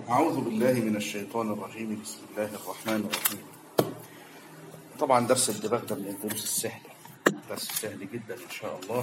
أعوذ بالله من الشيطان الرجيم بسم الله الرحمن الرحيم طبعا درس الدباغ ده من الدروس السهلة درس سهل جدا إن شاء الله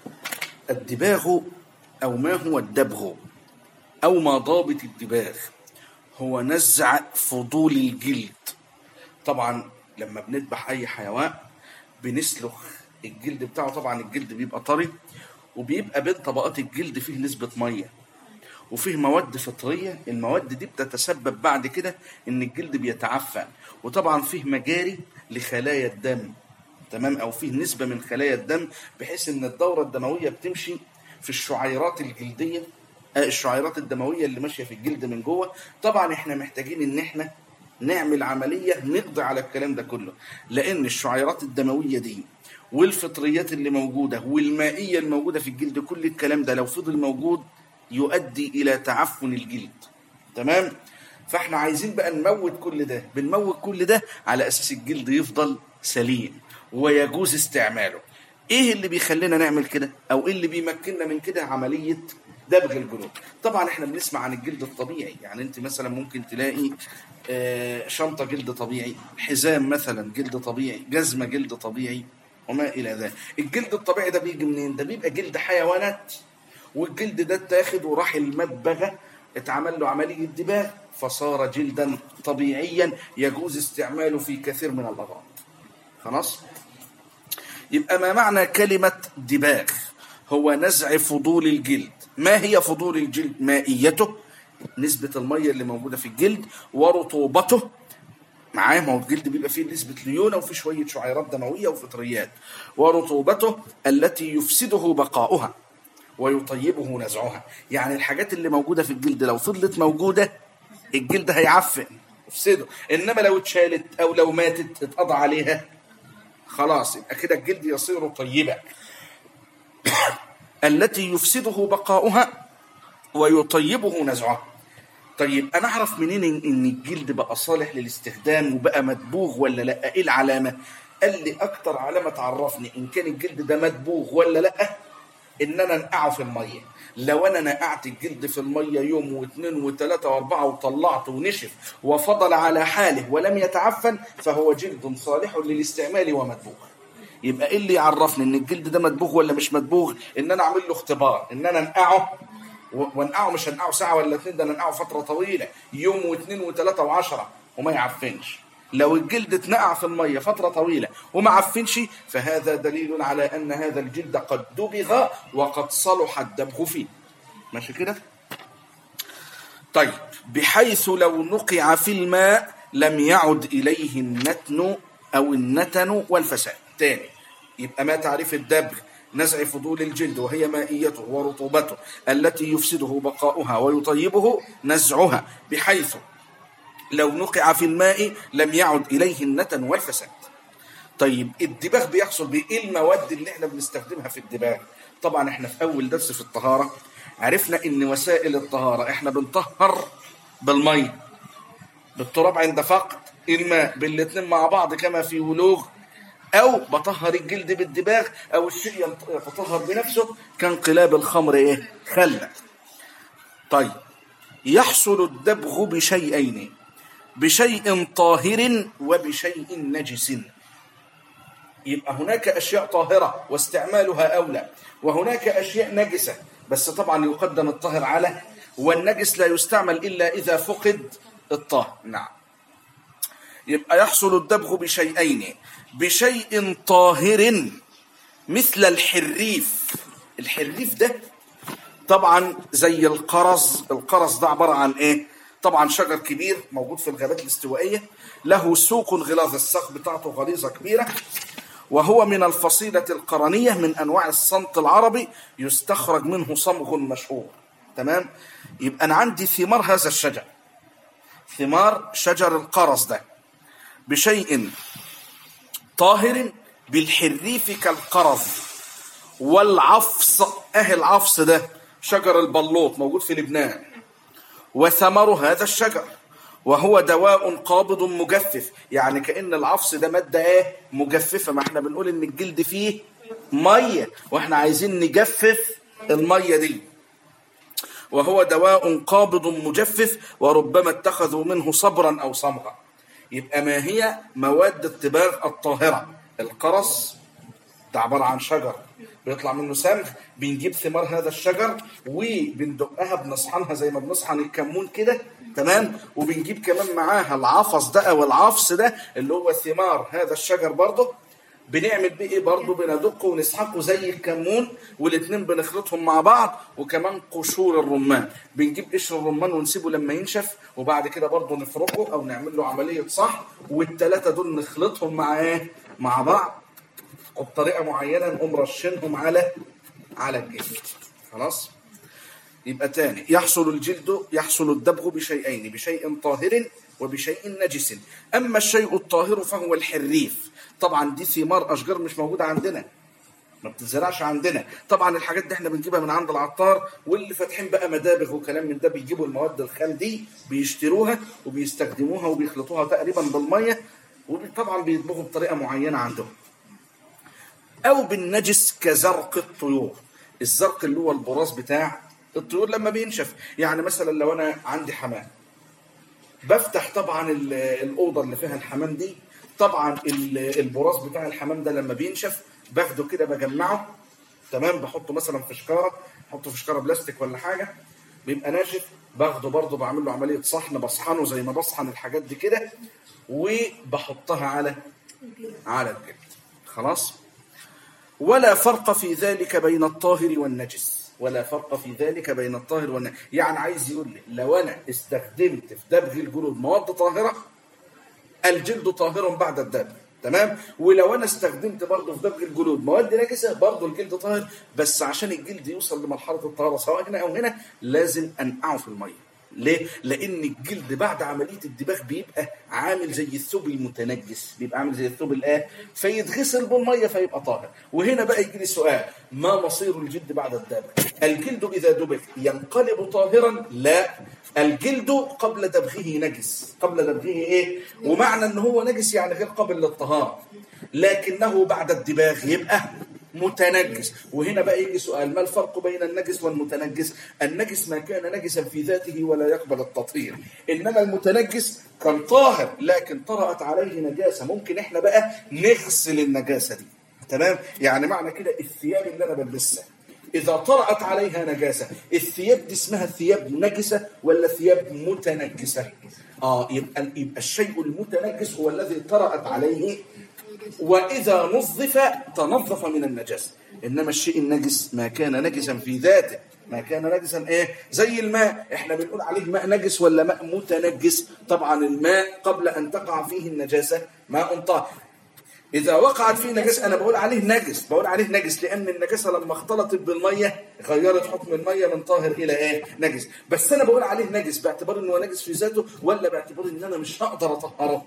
الدباغ أو ما هو الدبغ أو ما ضابط الدباغ هو نزع فضول الجلد طبعا لما بنذبح أي حيوان بنسلخ الجلد بتاعه طبعا الجلد بيبقى طري وبيبقى بين طبقات الجلد فيه نسبة مية وفيه مواد فطرية المواد دي بتتسبب بعد كده ان الجلد بيتعفن وطبعا فيه مجاري لخلايا الدم تمام او فيه نسبة من خلايا الدم بحيث ان الدورة الدموية بتمشي في الشعيرات الجلدية آه، الشعيرات الدموية اللي ماشية في الجلد من جوه طبعا احنا محتاجين ان احنا نعمل عملية نقضي على الكلام ده كله لان الشعيرات الدموية دي والفطريات اللي موجودة والمائية الموجودة في الجلد كل الكلام ده لو فضل موجود يؤدي إلى تعفن الجلد تمام فاحنا عايزين بقى نموت كل ده بنموت كل ده على أساس الجلد يفضل سليم ويجوز استعماله ايه اللي بيخلينا نعمل كده او ايه اللي بيمكننا من كده عملية دبغ الجلود طبعا احنا بنسمع عن الجلد الطبيعي يعني انت مثلا ممكن تلاقي آه، شنطة جلد طبيعي حزام مثلا جلد طبيعي جزمة جلد طبيعي وما الى ذلك الجلد الطبيعي ده بيجي منين ده بيبقى جلد حيوانات والجلد ده اتاخد وراح المدبغه اتعمل له عمليه دباغ فصار جلدا طبيعيا يجوز استعماله في كثير من الاغراض خلاص يبقى ما معنى كلمه دباغ هو نزع فضول الجلد ما هي فضول الجلد مائيته نسبة المية اللي موجودة في الجلد ورطوبته معاه ما هو الجلد بيبقى فيه نسبة ليونة وفيه شوية شعيرات دموية وفطريات ورطوبته التي يفسده بقاؤها ويطيبه نزعها يعني الحاجات اللي موجودة في الجلد لو فضلت موجودة الجلد هيعفن يفسده إنما لو اتشالت أو لو ماتت اتقضى عليها خلاص يبقى كده الجلد يصير طيبا التي يفسده بقاؤها ويطيبه نزعها طيب انا اعرف منين ان إن الجلد بقى صالح للاستخدام وبقى مدبوغ ولا لا ايه العلامه قال لي اكتر علامه تعرفني ان كان الجلد ده مدبوغ ولا لا ان انا انقعه في الميه لو انا نقعت الجلد في الميه يوم واثنين وثلاثه واربعه وطلعته ونشف وفضل على حاله ولم يتعفن فهو جلد صالح للاستعمال ومدبوغ يبقى ايه اللي يعرفني ان الجلد ده مدبوغ ولا مش مدبوغ ان انا اعمل له اختبار ان انا انقعه و- وانقعه مش هنقعه ساعه ولا اتنين ده انا انقعه فتره طويله يوم واثنين وثلاثه وعشره وما يعفنش لو الجلد اتنقع في الميه فتره طويله وما عفنش فهذا دليل على ان هذا الجلد قد دبغ وقد صلح الدبغ فيه ماشي كده طيب بحيث لو نقع في الماء لم يعد إليه النتن أو النتن والفساد تاني يبقى ما تعريف الدبغ نزع فضول الجلد وهي مائيته ورطوبته التي يفسده بقاؤها ويطيبه نزعها بحيث لو نقع في الماء لم يعد إليه النتن والفساد طيب الدباغ بيحصل بايه المواد اللي احنا بنستخدمها في الدباغ طبعا احنا في اول درس في الطهاره عرفنا ان وسائل الطهاره احنا بنطهر بالميه بالتراب عند فقد الماء بالاثنين مع بعض كما في ولوغ او بطهر الجلد بالدباغ او الشيء ينط- يتطهر بنفسه كانقلاب الخمر ايه خلا طيب يحصل الدبغ بشيئين بشيء طاهر وبشيء نجس يبقى هناك أشياء طاهرة واستعمالها أولى وهناك أشياء نجسة بس طبعا يقدم الطاهر على والنجس لا يستعمل إلا إذا فقد الطاهر نعم يبقى يحصل الدبغ بشيئين بشيء طاهر مثل الحريف الحريف ده طبعا زي القرز القرز ده عبارة عن ايه طبعا شجر كبير موجود في الغابات الاستوائية له سوق غلاظ الساق بتاعته غليظة كبيرة وهو من الفصيلة القرنية من أنواع الصمت العربي يستخرج منه صمغ مشهور تمام يبقى أنا عندي ثمار هذا الشجر ثمار شجر القرز ده بشيء طاهر بالحريف كالقرز والعفص أهل العفص ده شجر البلوط موجود في لبنان وثمر هذا الشجر وهو دواء قابض مجفف يعني كأن العفص ده مادة ايه مجففة ما احنا بنقول ان الجلد فيه مية واحنا عايزين نجفف المية دي وهو دواء قابض مجفف وربما اتخذوا منه صبرا أو صمغا يبقى ما هي مواد الطباغ الطاهرة القرص ده عبارة عن شجر بيطلع منه سمغ بنجيب ثمار هذا الشجر وبندقها بنصحنها زي ما بنصحن الكمون كده تمام وبنجيب كمان معاها العفص ده او العفص ده اللي هو ثمار هذا الشجر برضه بنعمل بيه ايه برضه بندقه ونسحقه زي الكمون والاتنين بنخلطهم مع بعض وكمان قشور الرمان بنجيب قشر الرمان ونسيبه لما ينشف وبعد كده برضه نفركه او نعمل له عمليه صح والثلاثه دول نخلطهم مع ايه مع بعض وبطريقه معينه نقوم رشينهم على على الجلد خلاص يبقى تاني يحصل الجلد يحصل الدبغ بشيئين بشيء طاهر وبشيء نجس اما الشيء الطاهر فهو الحريف طبعا دي ثمار اشجار مش موجوده عندنا ما بتزرعش عندنا طبعا الحاجات دي احنا بنجيبها من عند العطار واللي فاتحين بقى مدابغ وكلام من ده بيجيبوا المواد الخام دي بيشتروها وبيستخدموها وبيخلطوها تقريبا بالميه وطبعا بيطبخوا بطريقه معينه عندهم او بالنجس كزرق الطيور الزرق اللي هو البراز بتاع الطيور لما بينشف يعني مثلا لو انا عندي حمام بفتح طبعا ال- الاوضه اللي فيها الحمام دي طبعا ال- البراز بتاع الحمام ده لما بينشف باخده كده بجمعه تمام بحطه مثلا في شكاره احطه في شكاره بلاستيك ولا حاجه بيبقى ناشف باخده برضه بعمل له عمليه صحن بصحنه زي ما بصحن الحاجات دي كده وبحطها على على الجلد خلاص ولا فرق في ذلك بين الطاهر والنجس ولا فرق في ذلك بين الطاهر والنجس يعني عايز يقول لي لو انا استخدمت في دبغ الجلود مواد طاهره الجلد طاهر بعد الدبغ تمام ولو انا استخدمت برضه في دبغ الجلود مواد نجسه برضه الجلد طاهر بس عشان الجلد يوصل لمرحله الطهاره سواء هنا او هنا لازم انقعه في الميه ليه؟ لأن الجلد بعد عملية الدباغ بيبقى عامل زي الثوب المتنجس، بيبقى عامل زي الثوب الآه فيتغسل بالمية فيبقى طاهر، وهنا بقى يجي لي سؤال، ما مصير الجلد بعد الدبغ؟ الجلد إذا دبغ ينقلب طاهرا؟ لا، الجلد قبل دبغه نجس، قبل دبغه إيه؟ ومعنى إن هو نجس يعني غير قابل للطهارة، لكنه بعد الدباغ يبقى متنجس وهنا بقى يجي سؤال ما الفرق بين النجس والمتنجس النجس ما كان نجسا في ذاته ولا يقبل التطهير انما المتنجس كان طاهر لكن طرأت عليه نجاسة ممكن احنا بقى نغسل النجاسة دي تمام يعني معنى كده الثياب اللي انا بلبسها اذا طرأت عليها نجاسة الثياب دي اسمها ثياب نجسة ولا ثياب متنجسة اه يبقى يبقى الشيء المتنجس هو الذي طرأت عليه وإذا نظف تنظف من النجاسة إنما الشيء النجس ما كان نجسا في ذاته ما كان نجسا ايه زي الماء احنا بنقول عليه ماء نجس ولا ماء متنجس طبعا الماء قبل ان تقع فيه النجاسه ماء طاهر اذا وقعت فيه نجاسه انا بقول عليه نجس بقول عليه نجس لان النجاسه لما اختلطت بالميه غيرت حكم الميه من طاهر الى ايه نجس بس انا بقول عليه نجس باعتبار انه نجس في ذاته ولا باعتبار ان انا مش هقدر اطهره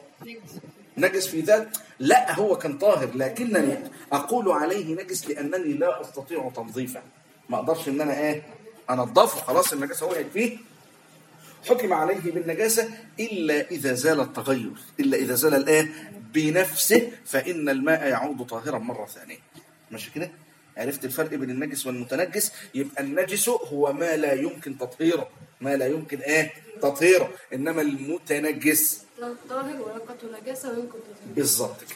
نجس في ذات لا هو كان طاهر لكنني اقول عليه نجس لانني لا استطيع تنظيفه ما اقدرش ان انا ايه انضفه خلاص النجاسه وقعت فيه حكم عليه بالنجاسه الا اذا زال التغير الا اذا زال الايه بنفسه فان الماء يعود طاهرا مره ثانيه ماشي كده عرفت الفرق بين النجس والمتنجس يبقى النجس هو ما لا يمكن تطهيره ما لا يمكن ايه تطهيره انما المتنجس طاهر ورقته نجاسة ويمكن تطهير بالظبط كده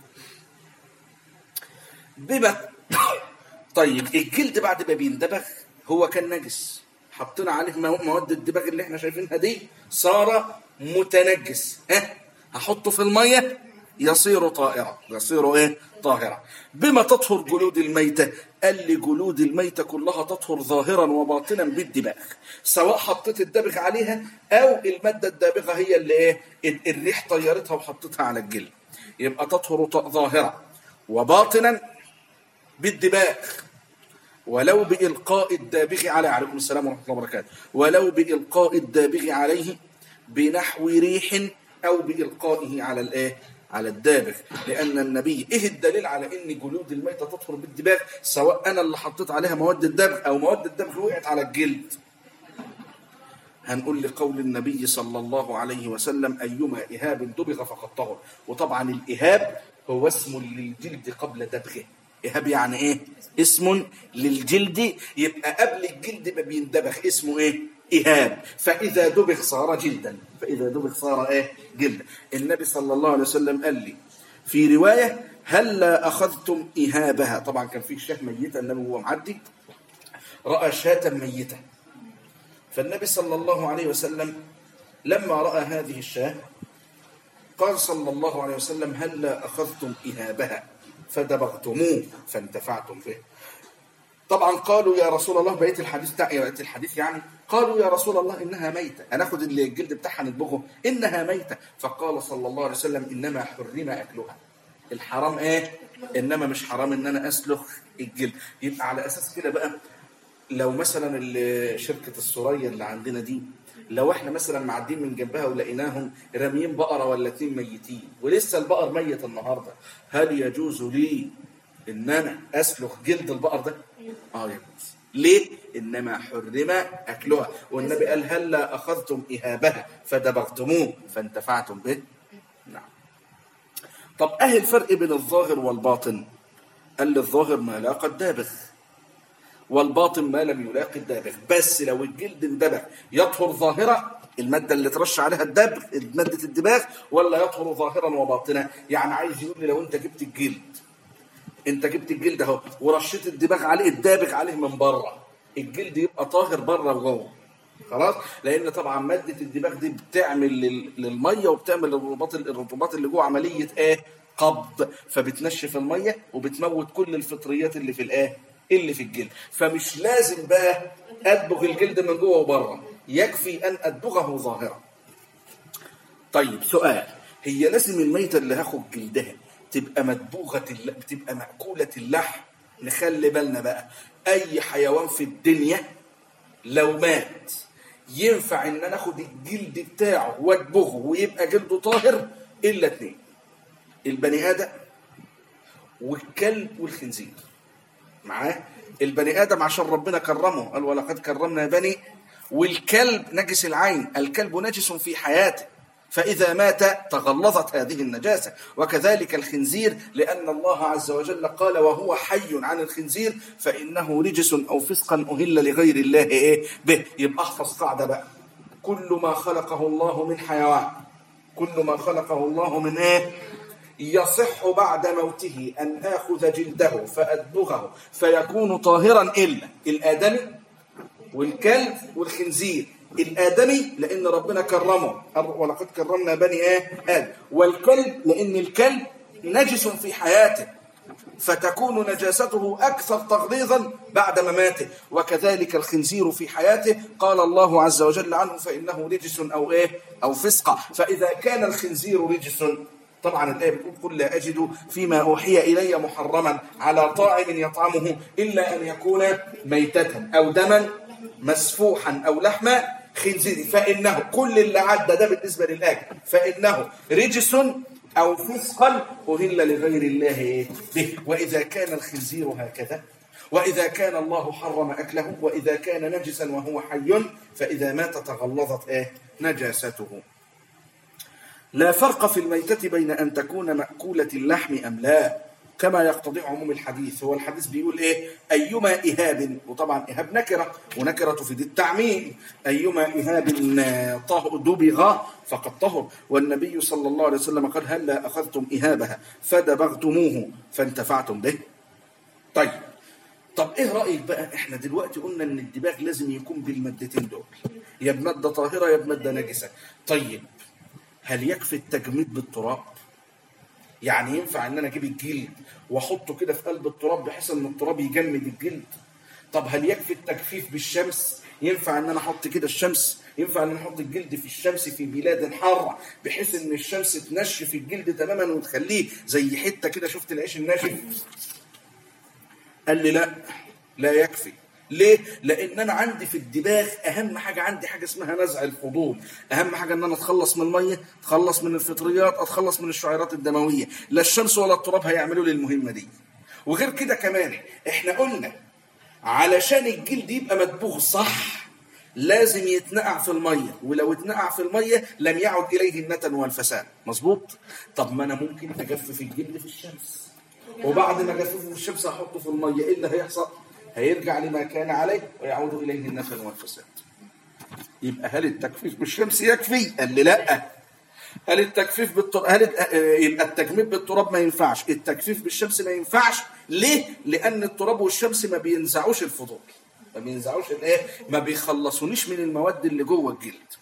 بما طيب الجلد بعد ما بيندبغ هو كان نجس حطينا عليه مو- مواد الدباغ اللي احنا شايفينها دي صار متنجس ها هحطه في الميه يصير طائرا يصير ايه طاهرا بما تطهر جلود الميتة قال لي جلود الميتة كلها تطهر ظاهرا وباطنا بالدباغ سواء حطيت الدبغ عليها او المادة الدابغة هي اللي ايه ال- الريح طيرتها وحطتها على الجلد يبقى تطهر ط- ظاهرا وباطنا بالدباغ ولو بإلقاء الدابغ عليه عليكم السلام ورحمة الله وبركاته ولو بإلقاء الدابغ عليه بنحو ريح أو بإلقائه على الإيه؟ على الدابغ لأن النبي إيه الدليل على إن جلود الميتة تطهر بالدباغ سواء أنا اللي حطيت عليها مواد الدبغ أو مواد الدبغ وقعت على الجلد هنقول لقول النبي صلى الله عليه وسلم أيما إهاب دبغ فقد طهر وطبعا الإهاب هو اسم للجلد قبل دبغه إهاب يعني إيه اسم للجلد يبقى قبل الجلد ما بيندبخ اسمه إيه إهاب فإذا دبخ صار جلدا فإذا دبخ صار إيه جلدا النبي صلى الله عليه وسلم قال لي في رواية هلا أخذتم إهابها طبعا كان في شاه ميتة النبي وهو معدي رأى شاة ميتة فالنبي صلى الله عليه وسلم لما رأى هذه الشاة قال صلى الله عليه وسلم هلا أخذتم إهابها فدبغتموه فانتفعتم به طبعا قالوا يا رسول الله بقيه الحديث بتاع بقيه الحديث يعني قالوا يا رسول الله انها ميته هناخد الجلد بتاعها نطبخه انها ميته فقال صلى الله عليه وسلم انما حرم اكلها الحرام ايه انما مش حرام ان انا اسلخ الجلد يبقى على اساس كده بقى لو مثلا ال- شركه السوريه اللي عندنا دي لو احنا مثلا معديين من جنبها ولقيناهم راميين بقره ولا اتنين ميتين ولسه البقر ميت النهارده هل يجوز لي ان انا اسلخ جلد البقر ده؟ اه يجوز ليه؟ انما حرم اكلها والنبي قال هلا اخذتم اهابها فدبغتموه فانتفعتم به نعم طب ايه الفرق بين الظاهر والباطن؟ قال لي الظاهر ما لاقى الدابغ والباطن ما لم يلاقي الدابغ بس لو الجلد اندبغ يطهر ظاهرة المادة اللي ترش عليها الدبغ مادة الدباغ ولا يطهر ظاهرا وباطنا يعني عايز يقول لي لو انت جبت الجلد انت جبت الجلد اهو ورشيت الدباغ عليه الدابغ عليه من بره الجلد يبقى طاهر بره وجوه خلاص لان طبعا ماده الدباغ دي بتعمل لل- للميه وبتعمل للرطوبات الرطوبات اللي جوه عمليه ايه قبض فبتنشف الميه وبتموت كل الفطريات اللي في الايه اللي في الجلد فمش لازم بقى ادبغ الجلد من جوه وبره يكفي ان ادبغه ظاهرا طيب سؤال هي لازم الميتة اللي هاخد جلدها تبقى مدبوغة الل... بتبقى مأكولة اللحم نخلي بالنا بقى أي حيوان في الدنيا لو مات ينفع إن أنا آخد الجلد بتاعه وأدبغه ويبقى جلده طاهر إلا اتنين البني آدم والكلب والخنزير معاه البني ادم عشان ربنا كرمه قال ولقد كرمنا بني والكلب نجس العين الكلب نجس في حياته فإذا مات تغلظت هذه النجاسة وكذلك الخنزير لأن الله عز وجل قال وهو حي عن الخنزير فإنه رجس أو فسقا أهل لغير الله إيه به يبقى احفظ قاعدة بقى كل ما خلقه الله من حيوان كل ما خلقه الله من إيه يصح بعد موته أن آخذ جلده فأدبغه فيكون طاهرا إلا الآدمي والكلب والخنزير الآدمي لأن ربنا كرمه ولقد كرمنا بني إيه آدم والكلب لأن الكلب نجس في حياته فتكون نجاسته أكثر تغليظا بعد مماته وكذلك الخنزير في حياته قال الله عز وجل عنه فإنه رجس أو إيه أو فسقة فإذا كان الخنزير رجس طبعا الآية بتقول قل لا أجد فيما أوحي إلي محرما على طاعم يطعمه إلا أن يكون ميتة أو دما مسفوحا أو لحما خنزير فإنه كل اللي عدى ده بالنسبة للآية فإنه رجس أو فسقا أهل لغير الله به وإذا كان الخنزير هكذا وإذا كان الله حرم أكله وإذا كان نجسا وهو حي فإذا مات تغلظت إيه نجاسته لا فرق في الميتة بين أن تكون مأكولة اللحم أم لا كما يقتضي عموم الحديث هو الحديث بيقول إيه أيما إهاب وطبعا إهاب نكرة ونكرة تفيد التعميم أيما إهاب طه- دبغ فقد طهر والنبي صلى الله عليه وسلم قال هلا أخذتم إهابها فدبغتموه فانتفعتم به طيب طب ايه رايك بقى احنا دلوقتي قلنا ان الدباغ لازم يكون بالمادتين دول يا بماده طاهره يا بماده نجسه طيب هل يكفي التجميد بالتراب يعني ينفع ان انا اجيب الجلد واحطه كده في قلب التراب بحيث ان التراب يجمد الجلد طب هل يكفي التجفيف بالشمس ينفع ان انا احط كده الشمس ينفع ان انا احط الجلد في الشمس في بلاد حاره بحيث ان الشمس تنشف الجلد تماما وتخليه زي حته كده شفت العيش الناشف قال لي لا لا يكفي ليه؟ لأن أنا عندي في الدباغ أهم حاجة عندي حاجة اسمها نزع الفضول، أهم حاجة إن أنا أتخلص من المية، أتخلص من الفطريات، أتخلص من الشعيرات الدموية، لا الشمس ولا التراب هيعملوا لي المهمة دي. وغير كده كمان إحنا قلنا علشان الجلد يبقى مدبوغ صح لازم يتنقع في المية ولو اتنقع في المية لم يعد إليه النتن والفساد مظبوط؟ طب ما أنا ممكن أجفف الجلد في الشمس وبعد ما جففه في الشمس هحطه في الميه ايه اللي هيحصل؟ هيرجع لما كان عليه ويعود اليه النفل والفساد. يبقى هل التجفيف بالشمس يكفي؟ قال لي لا. هل التجفيف بالتراب هل الت- آه، يبقى التجميد بالتراب ما ينفعش، التجفيف بالشمس ما ينفعش، ليه؟ لأن التراب والشمس ما بينزعوش الفضول. ما بينزعوش الايه؟ ما بيخلصونيش من المواد اللي جوه الجلد.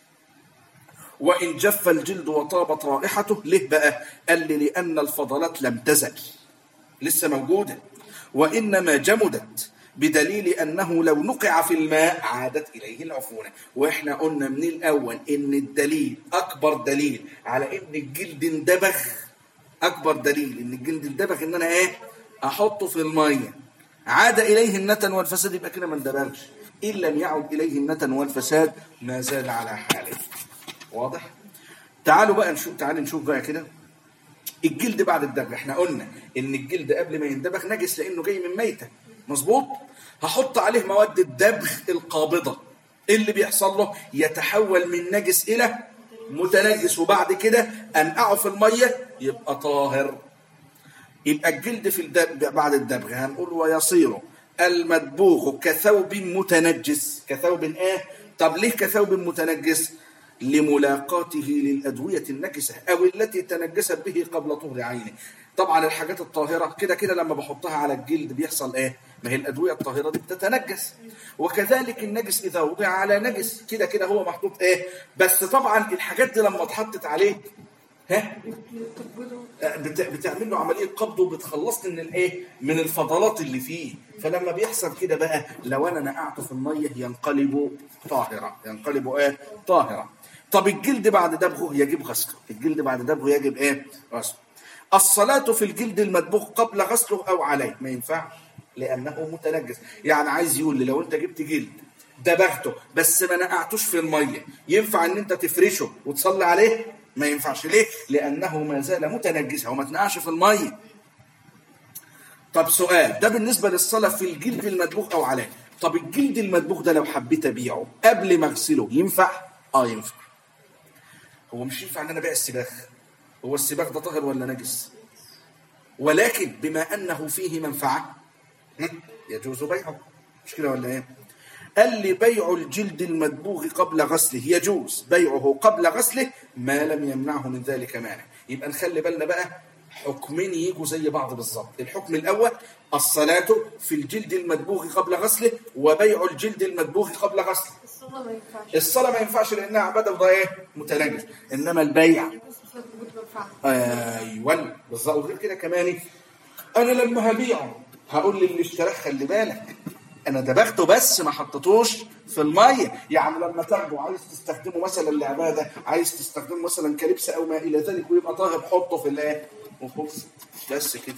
وإن جف الجلد وطابت رائحته ليه بقى؟ قال لي لأن الفضلات لم تزل لسه موجودة وإنما جمدت بدليل أنه لو نقع في الماء عادت إليه العفونة وإحنا قلنا من الأول إن الدليل أكبر دليل على إن الجلد اندبغ أكبر دليل إن الجلد اندبغ إن أنا إيه أحطه في المية عاد إليه النتن والفساد يبقى كده ما اندبغش إن لم يعد إليه النتن والفساد ما زال على حاله واضح تعالوا بقى نشوف تعالوا نشوف بقى كده الجلد بعد الدبغ احنا قلنا ان الجلد قبل ما يندبغ نجس لانه جاي من ميته مظبوط هحط عليه مواد الدبغ القابضه ايه اللي بيحصل له يتحول من نجس الى متنجس وبعد كده انقعه في الميه يبقى طاهر يبقى الجلد في الدب بعد الدبغ هنقول ويصير المدبوغ كثوب متنجس كثوب ايه طب ليه كثوب متنجس لملاقاته للأدوية النكسة أو التي تنجست به قبل طهر عينه طبعا الحاجات الطاهرة كده كده لما بحطها على الجلد بيحصل ايه ما هي الأدوية الطاهرة دي بتتنجس وكذلك النجس إذا وضع على نجس كده كده هو محطوط ايه بس طبعا الحاجات دي لما اتحطت عليه ها بت- بتعمل له عمليه قبض وبتخلصني من الايه؟ من الفضلات اللي فيه، فلما بيحصل كده بقى لو انا نقعته في الميه ينقلب طاهرا، ينقلب ايه؟ طاهرا. طب الجلد بعد دبغه يجب غسله، الجلد بعد دبغه يجب ايه؟ غسله. الصلاة في الجلد المدبوغ قبل غسله أو عليه ما ينفعش لأنه متنجس يعني عايز يقول لي لو أنت جبت جلد دبغته بس ما نقعتوش في المية ينفع أن أنت تفرشه وتصلي عليه ما ينفعش ليه لأنه ما زال متنجسا وما تنقعش في المية طب سؤال ده بالنسبة للصلاة في الجلد المدبوغ أو عليه طب الجلد المدبوغ ده لو حبيت أبيعه قبل ما أغسله ينفع؟ آه ينفع هو مش ينفع ان انا ابيع السباخ هو السباخ ده طاهر ولا نجس ولكن بما انه فيه منفعه هم، يجوز بيعه مش كده ولا ايه قال لي بيع الجلد المدبوغ قبل غسله يجوز بيعه قبل غسله ما لم يمنعه من ذلك مانع يبقى نخلي بالنا بقى حكمين يجوا زي بعض بالظبط الحكم الاول الصلاه في الجلد المدبوغ قبل غسله وبيع الجلد المدبوغ قبل غسله الصلاة ما ينفعش الصلاه ما ينفعش لانها عباده وده ايه متنجس انما البيع بس فات وجود منفعة ايوه بالظبط وغير كده كمان انا لما هبيعه هقول للي اشتراه خلي بالك انا دبغته بس ما حطيتوش في الميه يعني لما تاخده عايز تستخدمه مثلا لعباده عايز تستخدمه مثلا كلبس او ما الى ذلك ويبقى طاهر حطه في الايه وخلص بس كده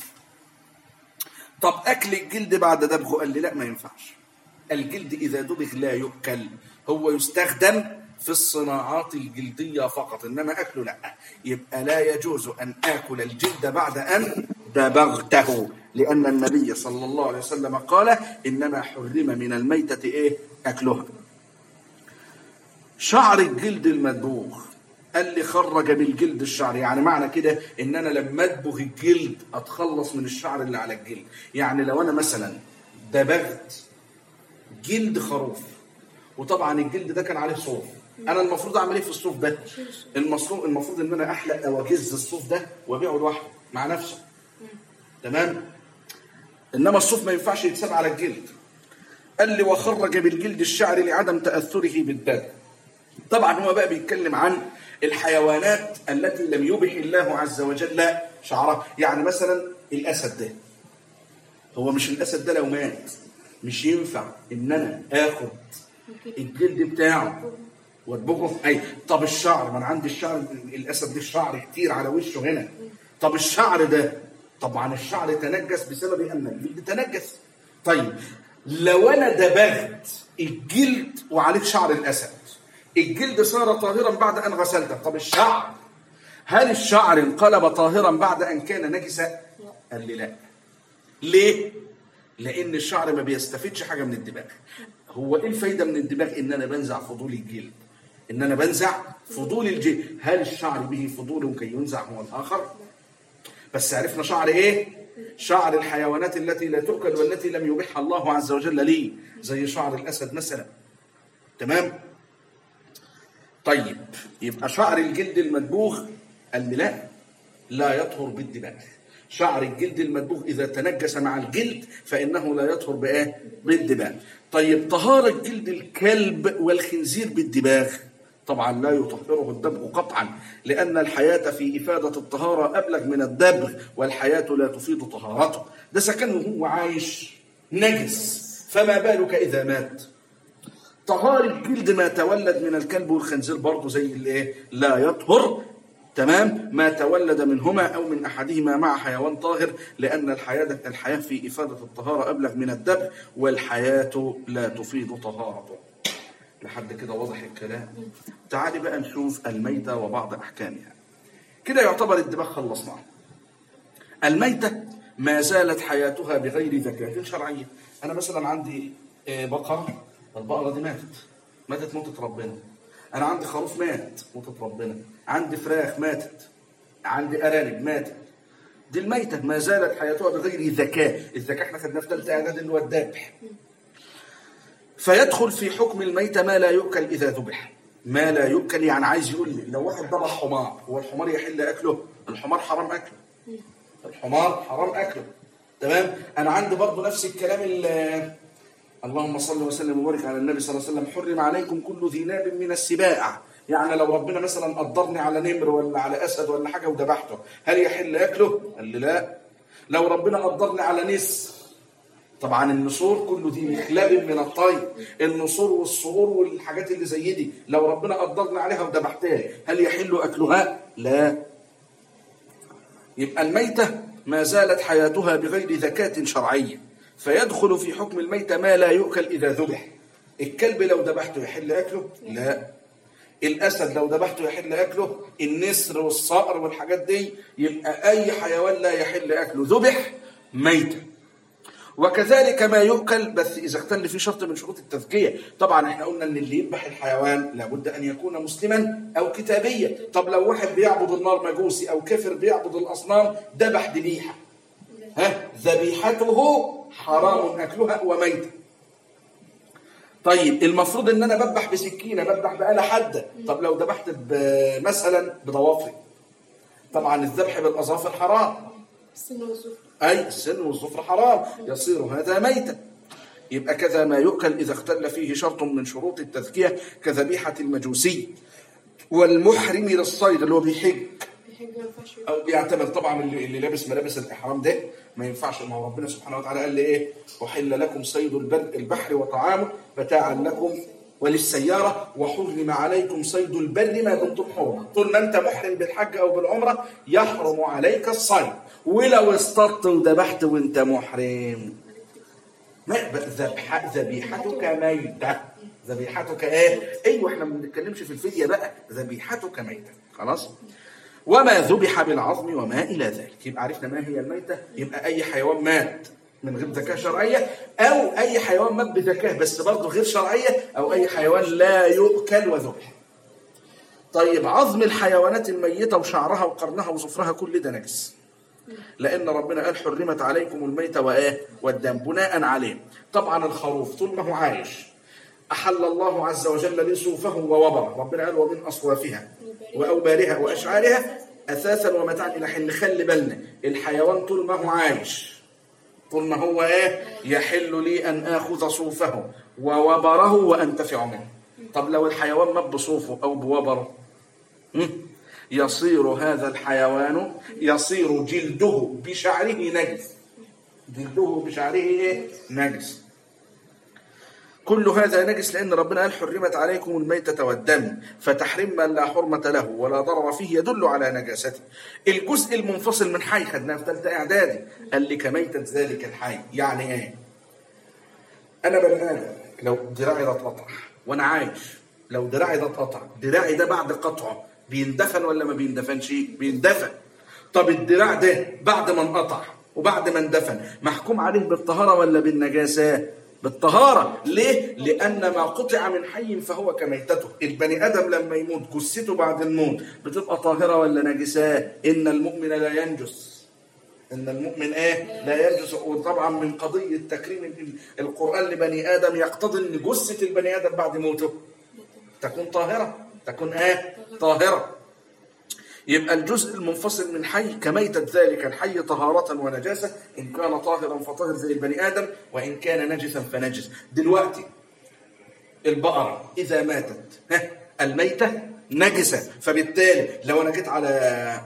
طب اكل الجلد بعد دبغه قال لي لا ما ينفعش الجلد اذا دبغ لا يؤكل هو يستخدم في الصناعات الجلديه فقط انما اكله لا يبقى لا يجوز ان اكل الجلد بعد ان دبغته لان النبي صلى الله عليه وسلم قال انما حرم من الميته ايه اكلها شعر الجلد المدبوغ قال لي خرج بالجلد الشعر يعني معنى كده ان انا لما ادبغ الجلد اتخلص من الشعر اللي على الجلد يعني لو انا مثلا دبغت جلد خروف وطبعا الجلد ده كان عليه صوف انا المفروض اعمل ايه في الصوف ده المفروض المفروض ان انا احلق او اجز الصوف ده وابيعه لوحده مع نفسه تمام انما الصوف ما ينفعش يتساب على الجلد قال لي وخرج بالجلد الشعر لعدم تاثره بالدم طبعا هو بقى بيتكلم عن الحيوانات التي لم يبح الله عز وجل شعرها يعني مثلا الاسد ده هو مش الاسد ده لو مات مش ينفع ان انا اخد الجلد بتاعه وادبغه اي طب الشعر ما انا عندي الشعر الاسد ده الشعر كتير على وشه هنا طب الشعر ده طبعا الشعر تنجس بسبب ان الجلد تنجس طيب لو انا دبغت الجلد وعليه شعر الاسد الجلد صار طاهرا بعد ان غسلته طب الشعر هل الشعر انقلب طاهرا بعد ان كان نجسا قال لي لا ليه لان الشعر ما بيستفيدش حاجه من الدماغ هو ايه الفايده من الدماغ ان انا بنزع فضول الجلد ان انا بنزع فضول الجلد هل الشعر به فضول كي ينزع هو الاخر بس عرفنا شعر ايه شعر الحيوانات التي لا تؤكل والتي لم يبيحها الله عز وجل لي زي شعر الاسد مثلا تمام طيب يبقى شعر الجلد المدبوغ الملاء لا يطهر بالدماغ شعر الجلد المدبوغ اذا تنجس مع الجلد فانه لا يطهر بايه بالدماغ طيب طهاره جلد الكلب والخنزير بالدماغ طبعا لا يطهره الدبغ قطعا لان الحياه في افاده الطهاره ابلغ من الدبغ والحياه لا تفيد طهارته ده سكن وهو عايش نجس فما بالك اذا مات طهار الجلد ما تولد من الكلب والخنزير برضه زي الايه لا يطهر تمام ما تولد منهما او من احدهما مع حيوان طاهر لان الحياه الحياه في افاده الطهاره ابلغ من الدبغ والحياه لا تفيد طهارته لحد كده واضح الكلام تعالي بقى نشوف الميتة وبعض أحكامها كده يعتبر الدماغ خلصناه الميتة ما زالت حياتها بغير ذكاة شرعية أنا مثلا عندي آه، بقرة البقرة دي ماتت ماتت موتة ربنا أنا عندي خروف مات موتة ربنا عندي فراخ ماتت عندي أرانب ماتت دي الميتة ما زالت حياتها بغير ذكاء الذكاء احنا خدناه في ثالثة إعداد اللي هو الذبح فيدخل في حكم الميتة ما لا يؤكل إذا ذبح ما لا يؤكل يعني عايز يقول لي لو واحد ذبح حمار هو الحمار يحل أكله الحمار حرام أكله الحمار حرام أكله تمام أنا عندي برضه نفس الكلام ال- اللهم صل وسلم وبارك على النبي صلى الله عليه وسلم حرم عليكم كل ذي ناب من السباع يعني لو ربنا مثلا قدرني على نمر ولا على اسد ولا حاجه وذبحته هل يحل ياكله؟ قال لي لا لو ربنا قدرني على نسر طبعا النسور كله دي مخلب من الطير النسور والصقور والحاجات اللي زي دي لو ربنا قدرنا عليها وذبحتها هل يحل اكلها؟ لا يبقى الميتة ما زالت حياتها بغير ذكاة شرعية فيدخل في حكم الميتة ما لا يؤكل إذا ذبح الكلب لو ذبحته يحل أكله؟ لا الأسد لو ذبحته يحل أكله النسر والصقر والحاجات دي يبقى أي حيوان لا يحل أكله ذبح ميتة وكذلك ما يؤكل بس اذا اختل في شرط من شروط التزكيه طبعا احنا قلنا ان اللي يذبح الحيوان لابد ان يكون مسلما او كتابيا طب لو واحد بيعبد النار مجوسي او كافر بيعبد الاصنام ذبح ذبيحه ها ذبيحته حرام اكلها وميته طيب المفروض ان انا بذبح بسكينه بذبح بآلة حاده طب لو ذبحت ب- مثلا بضوافري طبعا الذبح بالاظافر حرام السن والزفر أي السن والظفر حرام يصير هذا ميتا يبقى كذا ما يؤكل إذا اختل فيه شرط من شروط التذكية كذبيحة المجوسي والمحرم للصيد اللي هو بيحج بيحج ما ينفعش أو بيعتمر طبعا اللي, اللي لابس ملابس الإحرام ده ما ينفعش ما هو ربنا سبحانه وتعالى قال لي إيه أحل لكم صيد البر البحر وطعامه متاعا لكم وللسيارة وحرم عليكم صيد البر ما دمتم حرما طول ما أنت محرم بالحج أو بالعمرة يحرم عليك الصيد ولو اصطدت وذبحت وأنت محرم ما ذبح ذبيحتك ميتة ذبيحتك ايه؟ ايوه احنا ما بنتكلمش في الفدية بقى ذبيحتك ميتة خلاص؟ وما ذبح بالعظم وما الى ذلك يبقى عرفنا ما هي الميتة يبقى اي حيوان مات من غير ذكاء شرعية او اي حيوان مات بذكاء بس برضه غير شرعية او اي حيوان لا يؤكل وذبح طيب عظم الحيوانات الميتة وشعرها وقرنها وظفرها كل ده نجس لان ربنا قال حرمت عليكم الميتة وايه والدم بناء عليه طبعا الخروف طول ما هو عايش احل الله عز وجل لي صوفه ووبره ربنا قال ومن اصوافها واوبارها واشعارها اثاثا ومتاعا الى حين خلي بالنا الحيوان طول ما هو عايش طول ما هو ايه يحل لي ان اخذ صوفه ووبره وانتفع منه طب لو الحيوان مات بصوفه او بوبره هم؟ يصير هذا الحيوان يصير جلده بشعره نجس جلده بشعره ايه نجس كل هذا نجس لأن ربنا قال حرمت عليكم الميتة والدم فتحريم من لا حرمة له ولا ضرر فيه يدل على نجاسته الجزء المنفصل من حي خدناه في ثالثة إعدادي قال لي كميتة ذلك الحي يعني إيه؟ أنا بني آدم لو دراعي ده اتقطع وأنا عايش لو دراعي ده اتقطع دراعي ده بعد قطعه بيندفن ولا ما بيندفنش؟ بيندفن طب الدراع ده بعد ما انقطع وبعد ما اندفن محكوم عليه بالطهارة ولا بالنجاسة؟ بالطهارة ليه؟ لأن ما قطع من حي فهو كميتته البني آدم لما يموت جثته بعد الموت بتبقى طاهرة ولا نجسة إن المؤمن لا ينجس ان المؤمن ايه لا ينجس وطبعا من قضيه تكريم ال- القران لبني ادم يقتضي ان جثه البني ادم بعد موته تكون طاهره تكون ايه طاهره يبقى الجزء المنفصل من حي كميتة ذلك الحي طهارة ونجاسة إن كان طاهرا فطاهر زي البني آدم وإن كان نجسا فنجس دلوقتي البقرة إذا ماتت ها الميتة نجسة فبالتالي لو أنا جيت على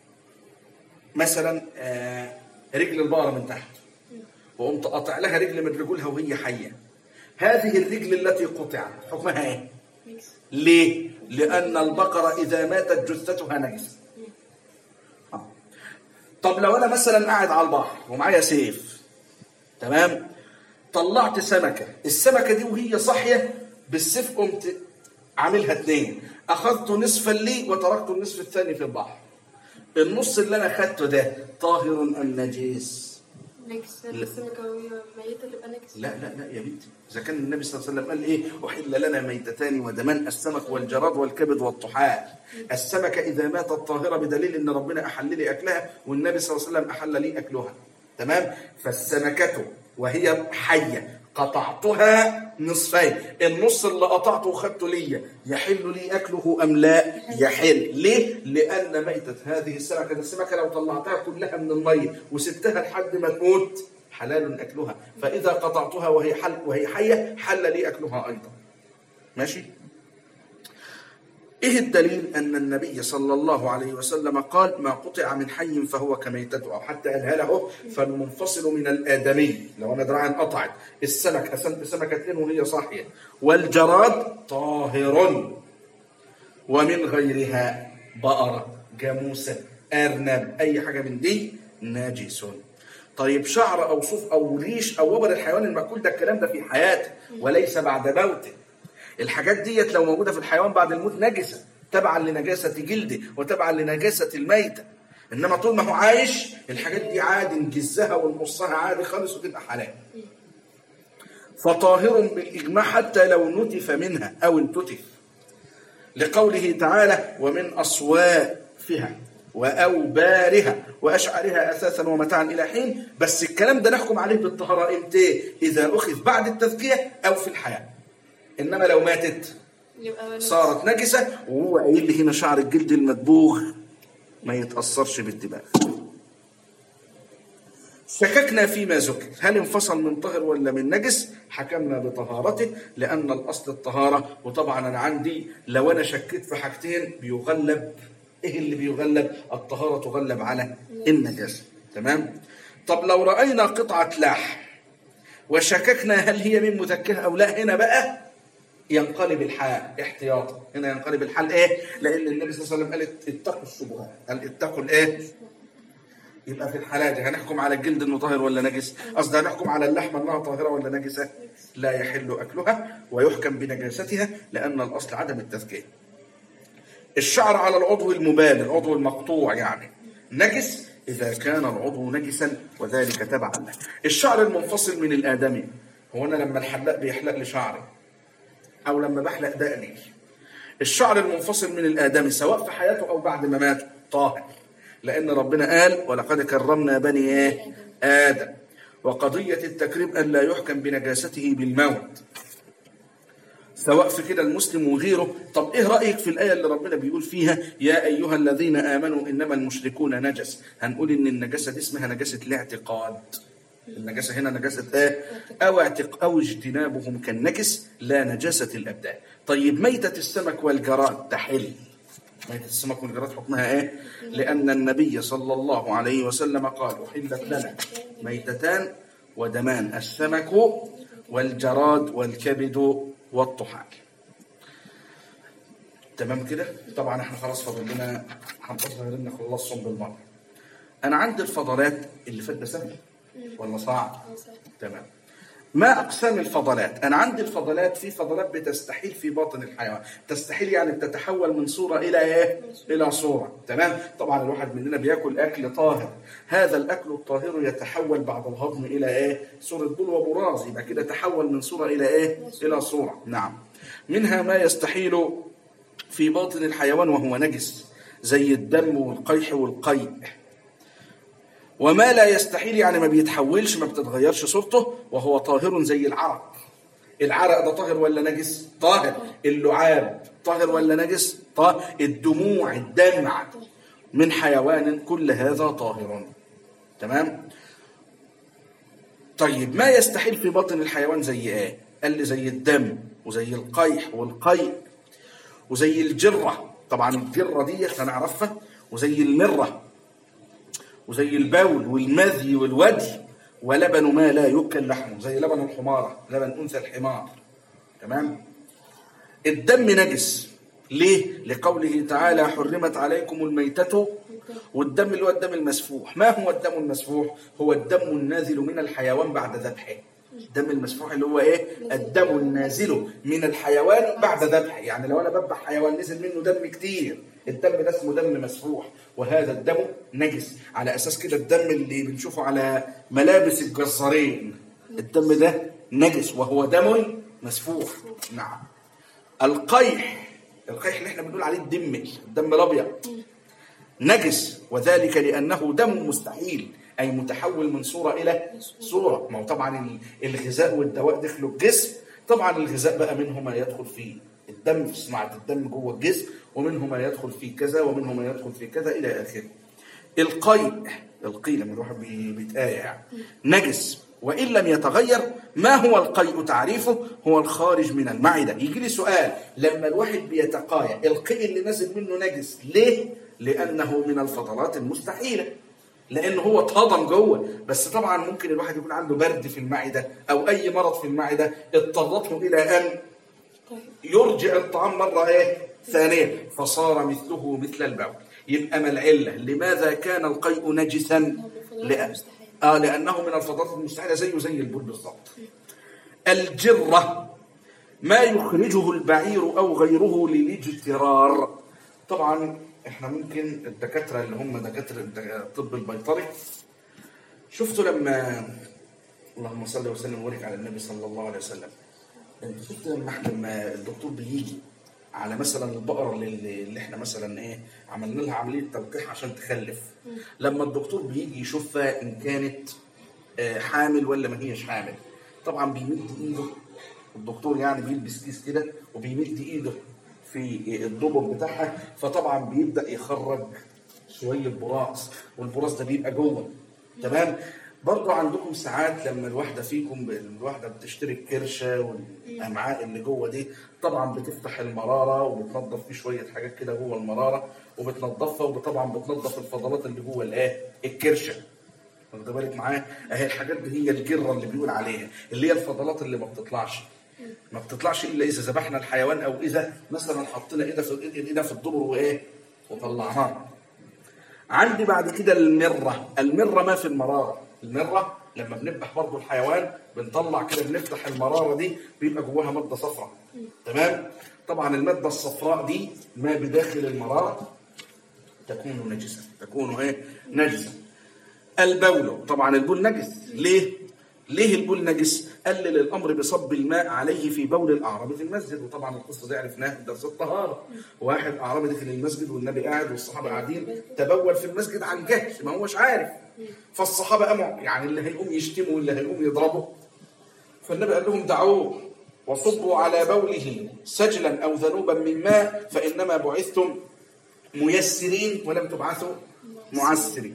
مثلا آه، رجل البقرة من تحت وقمت قاطع لها رجل من رجولها وهي حية هذه الرجل التي قطعت حكمها ايه؟ ميكس ليه؟ لأن البقرة إذا ماتت جثتها نجسة. آه. طب لو أنا مثلا قاعد على البحر ومعايا سيف تمام؟ طلعت سمكة، السمكة دي وهي صاحية بالسيف قمت عاملها اتنين، أخذت نصفا لي وتركت النصف الثاني في البحر. النص اللي أنا أخذته ده طاهر أم نجيس؟ ميكس لا. السمكة وهي ميتة تبقى نكس لا لا لا يا بنتي اذا كان النبي صلى الله عليه وسلم قال ايه احل لنا ميتتان ودمان السمك والجراد والكبد والطحال السمكه اذا ماتت طاهره بدليل ان ربنا احل لي اكلها والنبي صلى الله عليه وسلم احل لي اكلها تمام فالسمكه وهي حيه قطعتها نصفين النص اللي قطعته وخدته ليا يحل لي اكله ام لا يحل ليه لان ميته هذه السمكه السمكه لو طلعتها كلها من الميه وسبتها لحد ما تموت حلال اكلها فاذا قطعتها وهي حل وهي حيه حل لي اكلها ايضا ماشي ايه الدليل ان النبي صلى الله عليه وسلم قال ما قطع من حي فهو كميتته او حتى قالها له فالمنفصل من الادمي لو انا دراعي انقطعت السمك قسمت سمكتين وهي صاحيه والجراد طاهر ومن غيرها بقره جاموسه ارنب اي حاجه من دي نجس طيب شعر او صوف او ريش او وبر الحيوان المأكول ده الكلام ده في حياته وليس بعد موته الحاجات ديت لو موجوده في الحيوان بعد الموت نجسه تبعا لنجاسه جلده وتبعا لنجاسه الميته انما طول ما هو عايش الحاجات دي عادي نجزها ونقصها عادي خالص وتبقى حلال فطاهر بالاجماع حتى لو نتف منها او انتتف لقوله تعالى ومن اصوافها واوبارها واشعارها اساسا ومتاعا الى حين بس الكلام ده نحكم عليه بالطهاره امتى اذا اخذ بعد التزكيه او في الحياه انما لو ماتت يبقى نكس. صارت نجسه وهو قايل لي هنا شعر الجلد المدبوغ ما يتاثرش بالدماغ شككنا فيما ذكر هل انفصل من طهر ولا من نجس حكمنا بطهارته لان الاصل الطهاره وطبعا انا عندي لو انا شكيت في حاجتين بيغلب ايه اللي بيغلب الطهاره تغلب على النجاسه تمام طب لو راينا قطعه لحم وشككنا هل هي من مذكره او لا هنا بقى ينقلب الحال احتياطا هنا ينقلب الحال ايه لان النبي صلى الله عليه وسلم قال اتقوا الشبهات قال اتقوا الايه يبقى في الحالة دي هنحكم على الجلد انه طاهر ولا نجس قصدي هنحكم على اللحمه انها طاهره ولا نجسه لا يحل اكلها ويحكم بنجاستها لان الاصل عدم التزكيه الشعر على العضو المبال العضو المقطوع يعني نجس اذا كان العضو نجسا وذلك تبعا له الشعر المنفصل من الادمي هو انا لما الحلاق بيحلق لي شعري او لما بحلق دقني الشعر المنفصل من الادمي سواء في حياته او بعد ما مات طاهر لان ربنا قال ولقد كرمنا بني ايه ادم وقضيه التكريم الا يحكم بنجاسته بالموت سواء في كده المسلم وغيره طب ايه رايك في الايه اللي ربنا بيقول فيها يا ايها الذين امنوا انما المشركون نجس هنقول ان النجاسه دي اسمها نجاسه الاعتقاد النجاسه هنا نجاسه ايه او اعتق او اجتنابهم كالنجس لا نجاسه الابدان طيب ميته السمك والجراد تحل ميتة السمك والجراد حكمها ايه؟ لأن النبي صلى الله عليه وسلم قال أحلت لنا ميتتان ودمان السمك والجراد والكبد والطحال. تمام كده؟ طبعا احنا خلاص فاضل لنا هنفضل غير نخلصهم بالمرة. أنا عندي الفضلات اللي فات ده سهل ولا صعب؟ اه صح. تمام ما اقسام الفضلات انا عندي الفضلات في فضلات بتستحيل في باطن الحيوان تستحيل يعني بتتحول من صوره الى ايه الى صوره تمام طبعا الواحد مننا بياكل اكل طاهر هذا الاكل الطاهر يتحول بعد الهضم الى ايه صوره بول وبراز يبقى كده تحول من صوره الى ايه الى صوره نعم منها ما يستحيل في باطن الحيوان وهو نجس زي الدم والقيح والقيء وما لا يستحيل يعني ما بيتحولش ما بتتغيرش صورته وهو طاهر زي العرق العرق ده طاهر ولا نجس طاهر اللعاب طاهر ولا نجس طاهر الدموع الدمع من حيوان كل هذا طاهر تمام طيب ما يستحيل في باطن الحيوان زي ايه قال لي زي الدم وزي القيح والقيء وزي الجرة طبعا الجرة دي هنعرفها وزي المرة وزي البول والمذي والودي ولبن ما لا يؤكل لحمه زي لبن الحمارة لبن أنثى الحمار تمام الدم نجس ليه لقوله تعالى حرمت عليكم الميتة والدم اللي هو الدم المسفوح ما هو الدم المسفوح هو الدم النازل من الحيوان بعد ذبحه الدم المسفوح اللي هو ايه الدم النازل من الحيوان بعد ذبحه يعني لو انا بذبح حيوان نزل منه دم كتير الدم ده اسمه دم مسفوح وهذا الدم نجس على اساس كده الدم اللي بنشوفه على ملابس الجزارين الدم ده نجس وهو دم مسفوح نعم القيح القيح اللي احنا بنقول عليه الدم الدم الابيض نجس وذلك لانه دم مستحيل اي متحول من صوره الى صوره ما هو طبعا الغذاء والدواء دخلوا الجسم طبعا الغذاء بقى منه ما يدخل فيه الدم في صناعه الدم جوه الجسم ومنه ما يدخل فيه كذا ومنه ما يدخل فيه كذا الى اخره القيء القيء لما الواحد بي- بيتقايع يعني نجس وان لم يتغير ما هو القيء تعريفه هو الخارج من المعده يجي لي سؤال لما الواحد بيتقايع القيء اللي نازل منه نجس ليه لانه من الفضلات المستحيله لان هو اتهضم جوه بس طبعا ممكن الواحد يكون عنده برد في المعده او اي مرض في المعده اضطرته الى ان يرجع الطعام مرة ايه ثانية فصار مثله مثل البول يبقى ما العلة لماذا كان القيء نجسا لأ... آه لأنه من الفضلات المستحيلة زيه زي البول بالضبط الجرة ما يخرجه البعير أو غيره للاجترار طبعا احنا ممكن الدكاترة اللي هم دكاترة الطب البيطري شفتوا لما اللهم صل وسلم وبارك على النبي صلى الله عليه وسلم انت شفت لما احنا لما الدكتور بيجي على مثلا البقره اللي, اللي احنا مثلا ايه عملنا لها عمليه تلقيح عشان تخلف لما الدكتور بيجي يشوفها ان كانت آه، حامل ولا ما هيش حامل طبعا بيمد ايده الدكتور يعني بيلبس كيس كده وبيمد ايده في الدبر بتاعها فطبعا بيبدا يخرج شويه براس والبراس ده بيبقى جوه تمام برضه عندكم ساعات لما الواحده فيكم الواحده بتشتري الكرشه والامعاء اللي جوه دي طبعا بتفتح المراره وبتنظف فيه شويه حاجات كده جوه المراره وبتنظفها وطبعا بتنظف الفضلات اللي جوه الايه الكرشه واخد بالك معايا اهي الحاجات دي هي الجره اللي بيقول عليها اللي هي الفضلات اللي ما بتطلعش ما بتطلعش الا اذا ذبحنا الحيوان او اذا مثلا حطينا ايدنا في ايدنا في الدبر وايه وطلعناها عندي بعد كده المرة المرة ما في المرارة المرة لما بنذبح برضه الحيوان بنطلع كده بنفتح المرارة دي بيبقى جواها مادة صفراء تمام طبعا المادة الصفراء دي ما بداخل المرارة تكون نجسة تكون ايه نجسة البول طبعا البول نجس ليه ليه البول نجس قلل الامر بصب الماء عليه في بول الاعراب في المسجد وطبعا القصه دي عرفناها في درس الطهاره واحد اعرابي دخل المسجد والنبي قاعد والصحابه قاعدين تبول في المسجد عن جهل ما هوش عارف فالصحابه قاموا يعني اللي هيقوم يشتموا واللي هيقوم يضربوا فالنبي قال لهم دعوه وصبوا على بوله سجلا او ذنوبا من ماء فانما بعثتم ميسرين ولم تبعثوا معسرين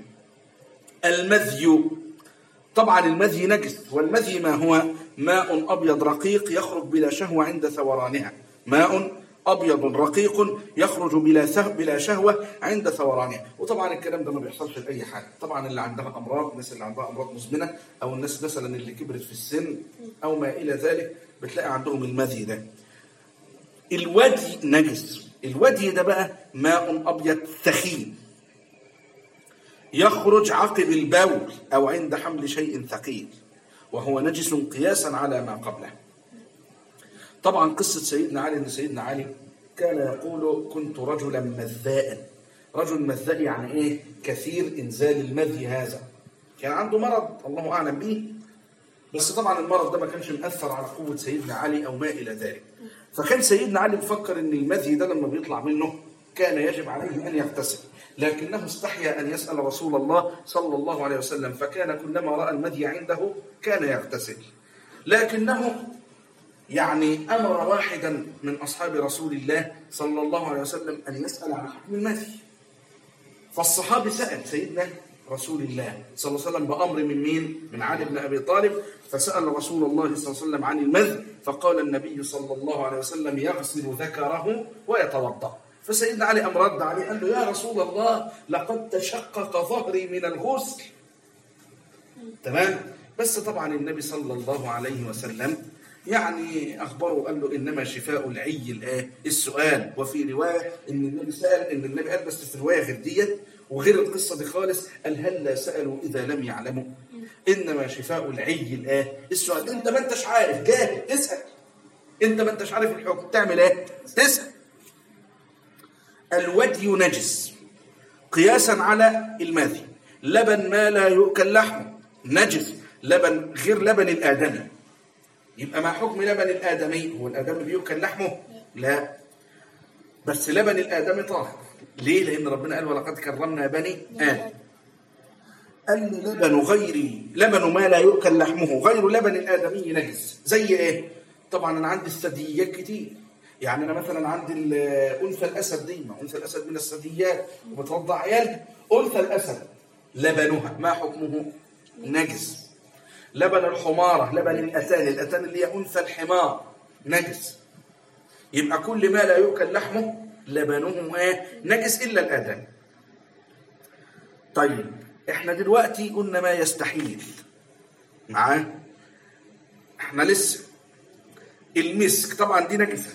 المذي طبعا المذي نجس والمذي ما هو ماء ابيض رقيق يخرج بلا شهوه عند ثورانها ماء ابيض رقيق يخرج بلا سه... بلا شهوه عند ثورانها وطبعا الكلام ده ما بيحصلش لاي حد طبعا اللي عندها امراض الناس اللي عندها امراض مزمنه او الناس مثلا اللي كبرت في السن او ما الى ذلك بتلاقي عندهم المذي ده الودي نجس الودي ده بقى ماء ابيض ثخين يخرج عقب البول او عند حمل شيء ثقيل وهو نجس قياسا على ما قبله طبعا قصة سيدنا علي ان سيدنا علي كان يقول كنت رجلا مذاء رجل مذاء يعني ايه كثير انزال المذي هذا كان عنده مرض الله اعلم به بس طبعا المرض ده ما كانش مأثر على قوة سيدنا علي او ما الى ذلك فكان سيدنا علي مفكر ان المذي ده لما بيطلع منه كان يجب عليه أن يغتسل لكنه استحيا أن يسأل رسول الله صلى الله عليه وسلم فكان كلما رأى المذي عنده كان يغتسل لكنه يعني أمر واحدا من أصحاب رسول الله صلى الله عليه وسلم أن يسأل عن حكم المذي فالصحابي سأل سيدنا رسول الله صلى الله عليه وسلم بأمر من مين؟ من علي بن أبي طالب فسأل رسول الله صلى الله عليه وسلم عن المذ فقال النبي صلى الله عليه وسلم يغسل ذكره ويتوضأ فسيدنا علي أم رد عليه قال له يا رسول الله لقد تشقق ظهري من الغسل تمام بس طبعا النبي صلى الله عليه وسلم يعني اخبره قال له انما شفاء العي الايه السؤال وفي روايه ان النبي سال ان النبي قال بس في روايه غير ديت وغير القصه دي خالص قال هلا سالوا اذا لم يعلموا انما شفاء العي الايه السؤال انت ما انتش عارف جاهل اسال انت ما انتش عارف الحكم تعمل ايه تسال الودي نجس قياسا على الماذي لبن ما لا يؤكل لحمه نجس لبن غير لبن الآدمي يبقى ما حكم لبن الآدمي هو الآدمي بيؤكل لحمه لا بس لبن الآدمي طاهر ليه لأن ربنا قال ولقد كرمنا بني آدم قال لي لبن غيري لبن ما لا يؤكل لحمه غير لبن الآدمي نجس زي إيه طبعا أنا عندي الثدييات كتير يعني أنا مثلا عندي ال- أنثى الأسد دي ما أنثى الأسد من الثدييات وبترضع عيالها أنثى الأسد لبنها ما حكمه نجس لبن الحمارة لبن الأتان الأتان اللي هي أنثى الحمار نجس يبقى كل ما لا يؤكل لحمه لبنه ايه نجس إلا الآدم طيب احنا دلوقتي قلنا ما يستحيل معاه احنا لسه المسك طبعا دي نجسة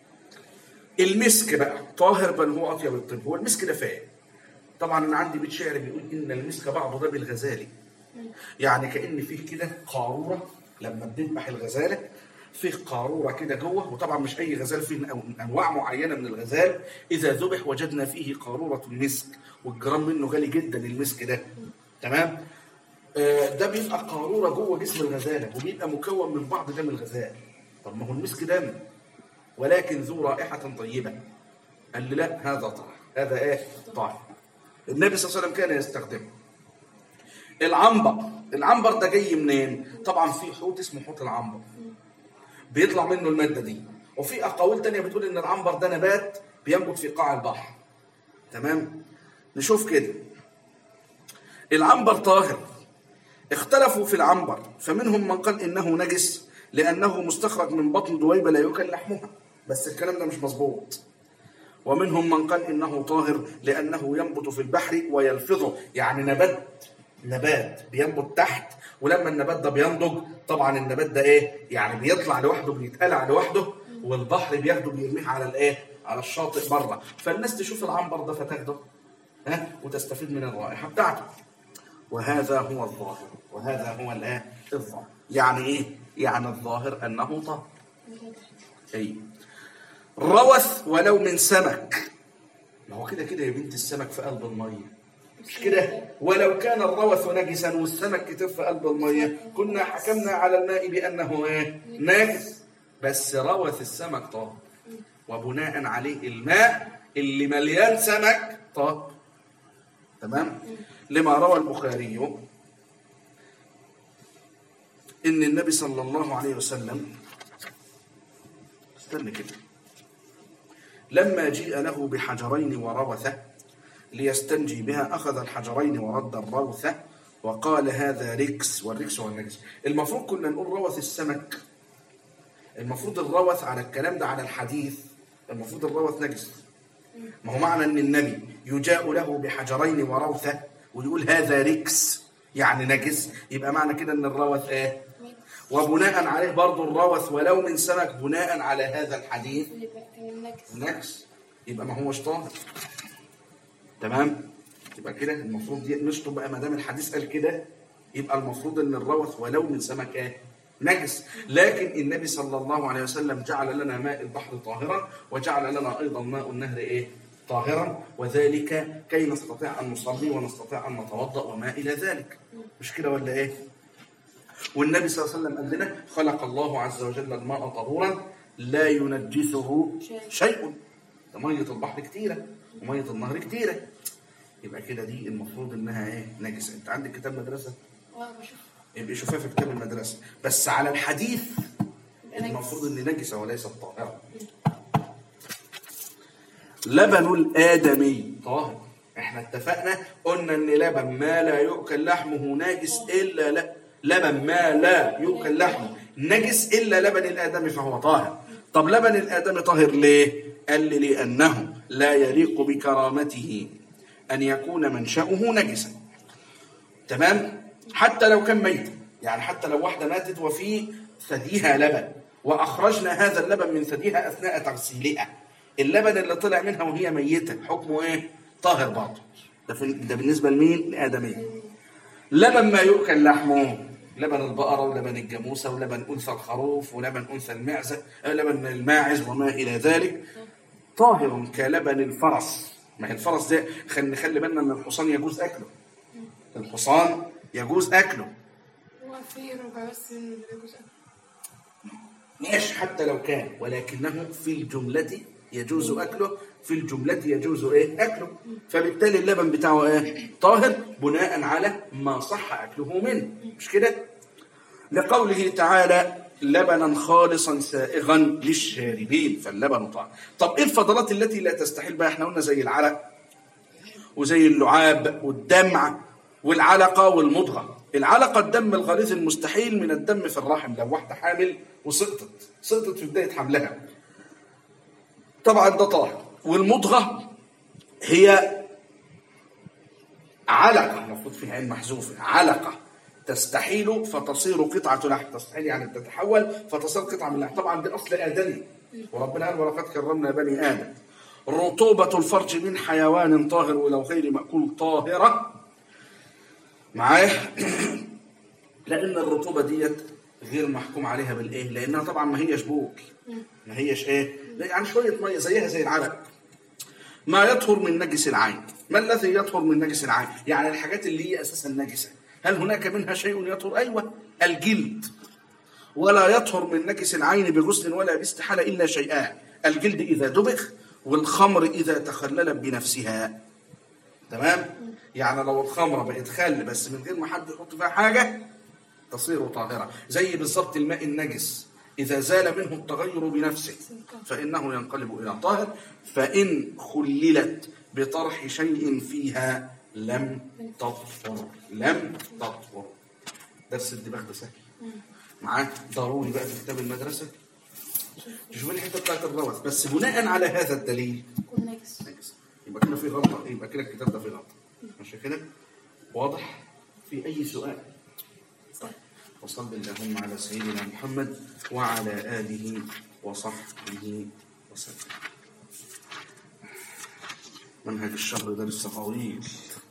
المسك بقى طاهر بل هو أطيب الطب هو المسك ده فاهم طبعا انا عندي بيت شعر بيقول ان المسك بعضه ده بالغزالي يعني كان فيه كده قاروره لما بنذبح الغزاله فيه قاروره كده جوه وطبعا مش اي غزال فيه أو- انواع معينه من الغزال اذا ذبح وجدنا فيه قاروره المسك والجرام منه غالي جدا المسك ده تمام آه، ده بيبقى قاروره جوه جسم الغزاله وبيبقى مكون من بعض دم الغزال طب ما هو المسك دم ولكن ذو رائحه طيبه قال لي لا هذا طاهر هذا ايه طاهر النبي صلى الله عليه وسلم كان يستخدمه العنبر العنبر ده جاي منين طبعا في حوت اسمه حوت العنبر بيطلع منه الماده دي وفي اقاويل تانية بتقول ان العنبر ده نبات بينبت في قاع البحر تمام نشوف كده العنبر طاهر اختلفوا في العنبر فمنهم من قال انه نجس لانه مستخرج من بطن دويبه لا يؤكل لحمها بس الكلام ده مش مظبوط ومنهم من قال انه طاهر لانه ينبت في البحر ويلفظه يعني نبات نبات بينبت تحت ولما النبات ده بينضج طبعا النبات ده ايه يعني بيطلع لوحده بيتقلع لوحده والبحر بياخده بيرميه على الايه على الشاطئ بره فالناس تشوف العنبر ده فتاخده ها وتستفيد من الرائحه بتاعته وهذا هو الظاهر وهذا هو الايه الظاهر يعني ايه يعني الظاهر انه طاهر اي روث ولو من سمك ما هو كده كده يا بنت السمك في قلب الميه مش كده ولو كان الروث نجسا والسمك كتير في قلب الميه كنا حكمنا على الماء بانه ايه نجس بس روث السمك طاهر وبناء عليه الماء اللي مليان سمك طاهر تمام لما روى البخاري ان النبي صلى الله عليه وسلم استنى كده لما جيء له بحجرين وروثه ليستنجي بها أخذ الحجرين ورد الروثة وقال هذا ركس والركس هو النجس المفروض كنا نقول روث السمك المفروض الروث على الكلام ده على الحديث المفروض الروث نجس ما هو معنى ان النبي يجاء له بحجرين وروثة ويقول هذا ركس يعني نجس يبقى معنى كده ان الروث ايه وبناء عليه برضو الروث ولو من سمك بناء على هذا الحديث اللي بقى كان النجس نجس يبقى ما هوش طاهر تمام يبقى كده المفروض دي نشطب بقى ما دام الحديث قال كده يبقى المفروض ان الروث ولو من سمك ايه نجس لكن النبي صلى الله عليه وسلم جعل لنا ماء البحر طاهرا وجعل لنا ايضا ماء النهر ايه طاهرا وذلك كي نستطيع ان نصلي ونستطيع ان نتوضا وما الى ذلك مش كده ولا ايه والنبي صلى الله عليه وسلم قال لنا خلق الله عز وجل الماء طهورا لا ينجسه شيء. شيء ده ميه البحر كتيره وميه النهر كتيره يبقى كده دي المفروض انها ايه نجسه انت عندك كتاب مدرسه اه بشوف يبقى شوفها في كتاب المدرسه بس على الحديث يبقى نجس. المفروض ان نجسه وليست طاهره لبن الادمي طاهر احنا اتفقنا قلنا ان لبن ما لا يؤكل لحمه ناجس الا لا لبن ما لا يؤكل لحمه نجس الا لبن الادمي فهو طاهر طب لبن الادمي طاهر ليه قال لي لانه لا يليق بكرامته ان يكون منشأه نجسا تمام حتى لو كان ميتا يعني حتى لو واحده ماتت وفي ثديها لبن واخرجنا هذا اللبن من ثديها اثناء تغسيلها اللبن اللي طلع منها وهي ميته حكمه ايه طاهر برضه ده, في- ده بالنسبه لمين لادميه لبن ما يؤكل لحمه لبن البقرة ولبن الجاموسة ولبن أنثى الخروف ولبن أنثى المعزة آه، لبن الماعز وما إلى ذلك طاهر كلبن الفرس ما هي الفرس ده خلي نخلي بالنا ان الحصان يجوز اكله الحصان يجوز اكله هو في ربع بس من اللي بيجوز ماشي حتى لو كان ولكنه في الجملة يجوز أكله في الجملة يجوز إيه أكله فبالتالي اللبن بتاعه إيه طاهر بناء على ما صح أكله منه مش كده لقوله تعالى لبنا خالصا سائغا للشاربين فاللبن طاهر طب إيه الفضلات التي لا تستحل بقى إحنا قلنا زي العرق وزي اللعاب والدمع والعلقة والمضغة العلقة الدم الغليظ المستحيل من الدم في الرحم لو واحدة حامل وسقطت سقطت في بداية حملها طبعا ده طاهر والمضغة هي علقة المفروض فيها عين محذوفة علقة تستحيل فتصير قطعة لحم تستحيل يعني تتحول فتصير قطعة من اللحم طبعا دي أصل آدمي وربنا قال ولقد كرمنا بني آدم رطوبة الفرج من حيوان طاهر ولو غير مأكول طاهرة معايا لأن الرطوبة ديت غير محكوم عليها بالإيه؟ لأنها طبعا ما هيش بوك ما هيش إيه؟ يعني شوية مية زيها زي العرق ما يطهر من نجس العين ما الذي يطهر من نجس العين يعني الحاجات اللي هي أساسا نجسة هل هناك منها شيء يطهر أيوة الجلد ولا يطهر من نجس العين بغسل ولا باستحالة إلا شيئان الجلد إذا دبخ والخمر إذا تخللت بنفسها تمام يعني لو الخمرة بقت خل بس من غير ما حد يحط فيها حاجة تصير طاهرة زي بالظبط الماء النجس إذا زال منه التغير بنفسه فإنه ينقلب إلى طاهر فإن خللت بطرح شيء فيها لم تطهر لم تطهر درس الدماغ ده سهل معاك ضروري بقى في كتاب المدرسة تشوف لي الحته بتاعت الروث بس بناء على هذا الدليل يكون نجس نجس يبقى كده في غلطه يبقى كده الكتاب ده فيه غلطه ماشي كده واضح في اي سؤال طيب وصل اللهم على سيدنا محمد وعلى اله وصحبه وسلم منهج الشهر ده لسه طويل